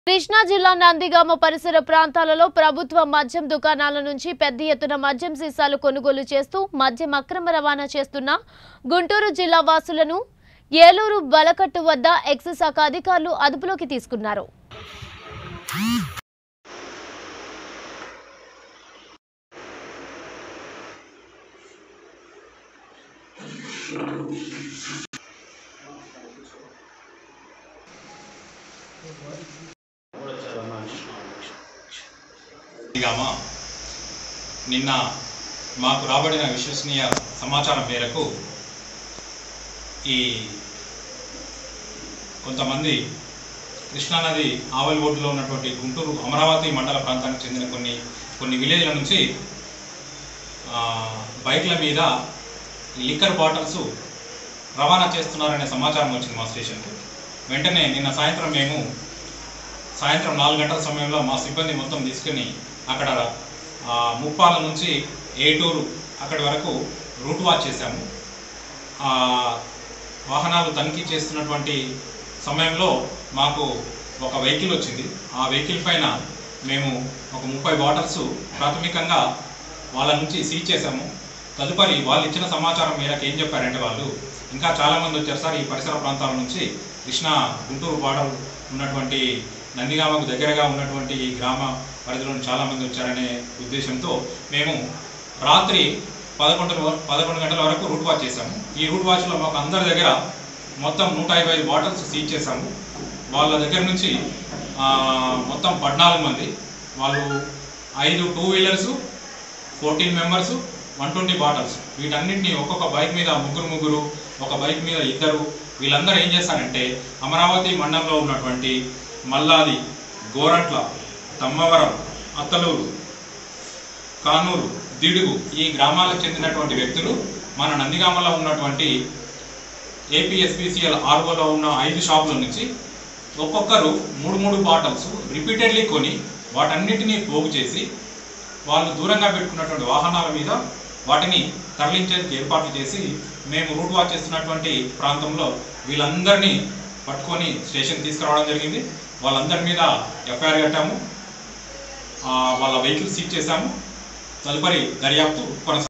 కృష్ణా జిల్లా నందిగామ పరిసర ప్రాంతాలలో ప్రభుత్వ మద్యం దుకాణాల నుంచి పెద్ద ఎత్తున మద్యం సీసాలు కొనుగోలు చేస్తూ మద్యం అక్రమ రవాణా చేస్తున్న గుంటూరు జిల్లా వాసులను ఏలూరు బలకట్టు వద్ద ఎక్సైజ్ శాఖ అధికారులు అదుపులోకి తీసుకున్నారు నందిగామ నిన్న మాకు రాబడిన విశ్వసనీయ సమాచారం మేరకు ఈ కొంతమంది కృష్ణానది ఆవలి ఒడ్డులో ఉన్నటువంటి గుంటూరు అమరావతి మండల ప్రాంతానికి చెందిన కొన్ని కొన్ని విలేజ్ల నుంచి ఆ, బైక్ల మీద లిక్కర్ బాటిల్స్ రవాణా చేస్తున్నారనే సమాచారం వచ్చింది మా స్టేషన్కు వెంటనే నిన్న సాయంత్రం మేము సాయంత్రం నాలుగు గంటల సమయంలో మా సిబ్బంది మొత్తం తీసుకుని అక్కడ ఆ, ముప్పాల నుంచి ఏటూరు అక్కడి వరకు రూట్ వాచ్ చేశాము ఆ, వాహనాలు తనిఖీ చేస్తున్నటువంటి సమయంలో మాకు ఒక వెహికల్ వచ్చింది ఆ వెహికల్ పైన మేము ఒక ముప్పై బాటిల్స్ ప్రాథమికంగా వాళ్ళ నుంచి సీజ్ చేశాము తదుపరి వాళ్ళు ఇచ్చిన సమాచారం మేరకు ఏం చెప్పారంటే వాళ్ళు ఇంకా చాలామంది వచ్చారు సార్ ఈ పరిసర ప్రాంతాల నుంచి కృష్ణా గుంటూరు బార్డర్ ఉన్నటువంటి నందిగామకు దగ్గరగా ఉన్నటువంటి ఈ గ్రామ పరిధిలో చాలామంది వచ్చారనే ఉద్దేశంతో మేము రాత్రి పదకొండు వ- పదకొండు గంటల వరకు రూట్ వాచ్ చేశాము ఈ రూట్ వాచ్లో మాకు అందరి దగ్గర మొత్తం నూట యాభై ఐదు బాటిల్స్ సీజ్ చేశాము వాళ్ళ దగ్గర నుంచి ఆ, మొత్తం పద్నాలుగు మంది వాళ్ళు ఐదు two wheelers fourteen members one twenty bottles వీటన్నిటిని ఒక్కొక్క బైక్ మీద ముగ్గురు ముగ్గురు ఒక బైక్ మీద ఇద్దరు వీళ్ళందరూ ఏం చేస్తారంటే అమరావతి మండలంలో ఉన్నటువంటి మల్లాది గోరట్ల తమ్మవరం అత్తలూరు కానూరు దిడుగు ఈ గ్రామాలకు చెందినటువంటి వ్యక్తులు మన నందిగామలో ఉన్నటువంటి ఏపీఎస్పీసీఎల్ ఆర్ఓలో ఉన్న ఐదు షాపుల నుంచి ఒక్కొక్కరు మూడు మూడు బాటిల్స్ రిపీటెడ్లీ కొని వాటన్నిటినీ పోగు చేసి వాళ్ళు దూరంగా పెట్టుకున్నటువంటి వాహనాల మీద వాటిని తరలించేందుకు ఏర్పాట్లు చేసి మేము రూట్ వాచ్ చేస్తున్నటువంటి ప్రాంతంలో వీళ్ళందరినీ పట్టుకొని స్టేషన్ తీసుకురావడం జరిగింది వాళ్ళందరి మీద ఎఫ్ఐఆర్ కట్టాము ఆ, వాళ్ళ వెహికల్ సీజ్ చేశాము తదుపరి దర్యాప్తు కొనసాగుతుంది